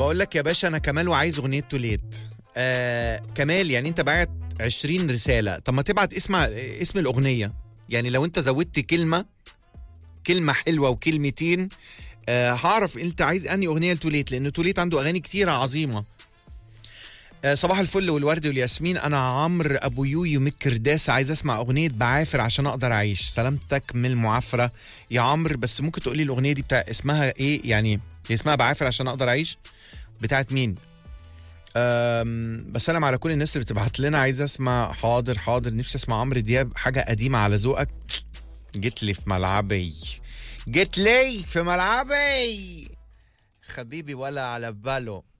بقول لك يا باشا انا كمال وعايز اغنيه توليت آه كمال يعني انت باعت 20 رساله طب ما تبعت اسم اسم الاغنيه يعني لو انت زودت كلمه كلمه حلوه وكلمتين آه هعرف انت عايز انهي اغنيه لتوليت لان توليت عنده اغاني كتيره عظيمه آه صباح الفل والورد والياسمين انا عمرو ابو يويو من كرداس عايز اسمع اغنيه بعافر عشان اقدر اعيش سلامتك من المعافره يا عمرو بس ممكن تقولي الاغنيه دي بتاع اسمها ايه يعني هي اسمها بعافر عشان اقدر اعيش بتاعت مين أم بسلم على كل الناس اللي بتبعت لنا عايز اسمع حاضر حاضر نفسي اسمع عمرو دياب حاجه قديمه على ذوقك جيت لي في ملعبي جيت لي في ملعبي حبيبي ولا على باله